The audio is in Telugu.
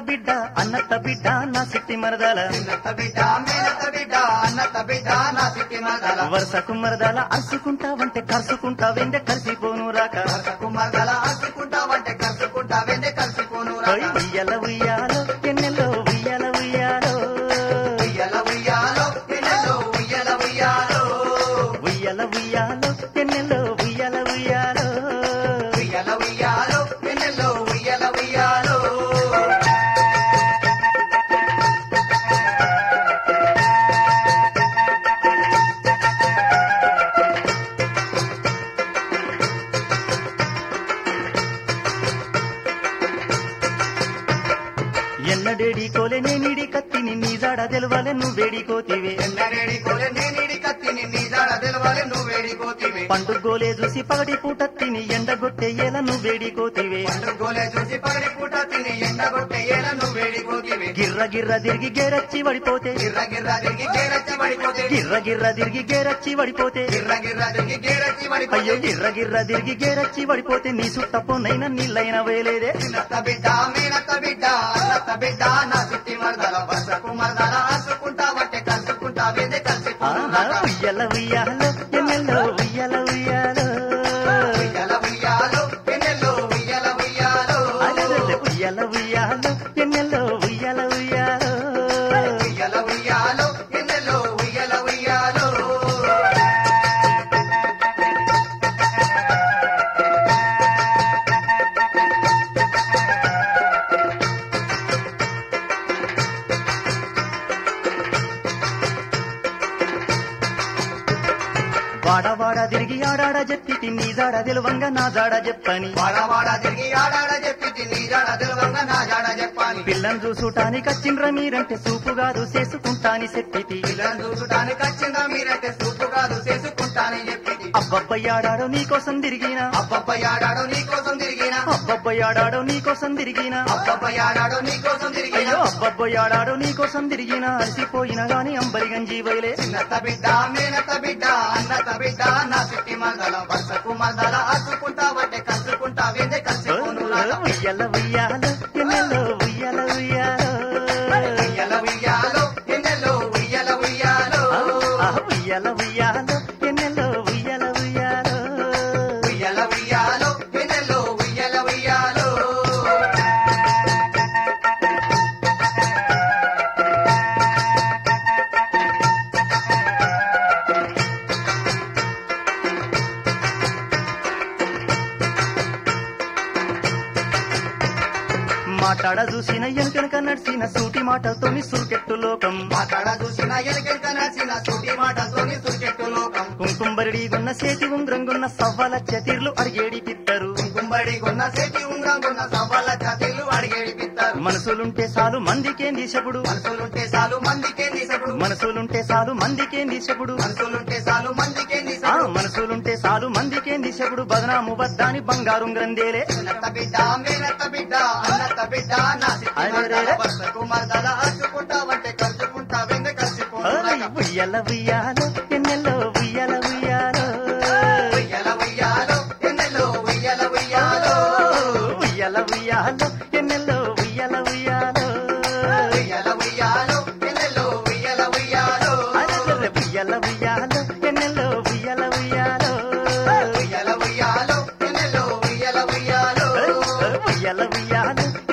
బిడ్డ అన్నత్త బిడ్డ నా సిట్టి మరదల చిన్నత్త బిడ్డ మేనత్త బిడ్డ అన్నత్త బిడ్డ నా సిట్టి మరదల వరుసకు మరదల అరుచుకుంటావంటే కరుచుకుంటావేందే కలిసిపోను రాక వరుసకు మరదల అరుచుకుంటావంటే కలుసుకుంటా వెందే కలిసిపోను ఓయ్ ఉయ్యల ఉయ్యాలో ఎన్నెల్లో ఉయ్యల ఉయ్యాలో ఉయ్యల ఉయ్యాలో పిల్లలు ఉయ్యల ఉయ్యాలో ఉయ్యల ఉయ్యాలో ఎన్నెల్లో ఉయ్యల ఉయ్యాలో ఉయ్యల ఉయ్యాలో పిల్లలు ఉయ్యల ఉయ్యాలో ఎన్నడేడి కోలే నేనిడి కత్తిని నీ జాడ తెలవాలే నువ్వేడి కోతివే ఎన్నడేడి కోలే నేనిడి కత్తిని నీ జాడ తెలవాలి నువ్వేడి కోతివి పండుగోలే చూసి పగటి పూట తిని ఎండగొట్టేయేలా నువ్వేడి కోతివే పండుగోలే చూసి పగడి పూట తిని ఎండగొట్టే ఏల నువ్వేడి కోతివి గిర్ర గిర్ర తిరిగి గేరచ్చి పడిపోతే గిర్ర గిర్ర తిరిగి గేరచ్చి పడిపోతే గిర్ర గిర్ర తిరిగి గేరచ్చి పడిపోతే గిర్ర గిర్ర తిరిగి గేరచ్చి అయ్యో పడిపోతే గిర్ర గిర్ర తిరిగి గేరచ్చి పడిపోతే నీ సుట్టపోనైనా నీళ్ళైన వేలేదే చిన్నత్త బిడ్డ మీనత్త బిడ్డ అన్నత్త బిడ్డ నా సిట్టి మరదల వసకు మరదల అసుకుంటా వట్టే కలుసుకుంటా వేదే కలిసి ఆహా, ఉయ్యల ఉయ్యాలో ఎన్నెల్లో ఉయ్యల ఉయ్యాలో ఉయ్యల ఉయ్యాలో పెన్నెల్లో ఉయ్యల ఉయ్యాలో అలెలెలె ఉయ్యల ఉయ్యాలో ఎన్నెల్లో ఉయ్యల ఉయ్యాలో ఉయ్యల ఉయ్యాలో పెన్నెల్లో ఉయ్యల ఉయ్యాలో వాడ వాడ తిరిగి ఆడాడ చెప్పి నీ జాడ తెలవంగా నా జాడ చెప్పని వాడవాడ తిరిగి ఆడాడ చెప్పి నీ జాడ తెలవంగా నా జాడ చెప్పాలి పిల్లని చూసుటానికి వచ్చిండ్ర మీరంటే సూపు కాదు చేసుకుంటాని చెప్పితి పిల్లలు చూడటానికి వచ్చిందా మీరంటే సూపు కాదు చేసుకుంటానని చెప్పింది అబ్బబ్బయ్యాడాడో నీకోసం తిరిగినా అబ్బబ్బయ్యాడాడో నీకోసం తిరిగినా అబ్బబ్బయ్యాడాడో నీకోసం తిరిగినా అబ్బబ్బయ్యాడాడో నీకోసం తిరిగినా అయ్యో అబ్బబ్బయ్యాడాడో నీకోసం తిరిగినా అలసిపోయినా గాని అంబరి గంజి వైలే చిన్నత్త బిడ్డ మేనత్త బిడ్డ అన్నత్త బిడ్డ నా సిట్టి మరదల వరుసకు మరదల అసుకుంటా వడ్డే కలుసుకుంటా వేదే కలిసి ఉయ్యల ఉయ్యాలో ఎన్నెల్లో ఉయ్యల ఉయ్యాలో ఉయ్యల ఉయ్యాలో ఎన్నెల్లో ఉయ్యల ఉయ్యాలో ఆ ఉయ్యల ఉయ్యాలో ఎన్నెల్లో ఉయ్యల ఉయ్యాలో ఉయ్యల ఉయ్యాలో ఎన్నెల్లో ఉయ్యల ఉయ్యాలో మాట్లాడ చూసిన ఎనకనక నడిచిన సూటి మాటలతోని సురుకెట్టు లోకం మాట్లాడ చూసిన ఎలుకెంక నడిచిన సూటి మాటతోని సుచెట్టు లోకం కుంకుంబరిడి గున్న చేతి ఉంగ్రంగున్న సవ్వాల చతిర్లు అడిగేడి పిత్తరు కుంకుమడి కొన్న సేటి ఉంగరం కొన్న సవ్వాల జాతీలు అడిగేడి పిత్తారు మనసులుంటే చాలు మందికేం దిశపుడు మనసులుంటే చాలు మందికే నీసపుడు మనసులుంటే చాలు మందికేం దిశపుడు మనసులుంటే చాలు మందికే ఆ నీసపుడు మనసులుంటే చాలు మందికేం దిశపుడు బదనాము బద్దాని బంగారు గ్రంథేలే చిన్నత్త బిడ్డ మేనత్త బిడ్డ అన్నత్త బిడ్డ నా సిట్టి అరెరెరె. మరదల వరుసకు మరదల అచ్చుకుంటా వంటే కలుసుకుంటా వెంద కలిసిపోను ఓయ్ ఉయ్యల ఉయ్యాలో ఎన్నెల్లో ఉయ్యల ఉయ్యాలో ఉయ్యల ఉయ్యాలో ఎన్నెల్లో ఉయ్యల ఉయ్యాలో ఉయ్యల ఉయ్యాలో ఎన్నెల్లో ఉయ్యల ఉయ్యాలో ఉయ్యల ఉయ్యాలో ఎన్నెల్లో ఉయ్యల ఉయ్యాలో అరెరెరె ఉయ్యల ఉయ్యాలో ఎన్నెల్లో ఉయ్యల ఉయ్యాలో ఉయ్యల ఉయ్యాలో ఎన్నెల్లో ఉయ్యల ఉయ్యాలో ఉయ్యల ఉయ్యాలో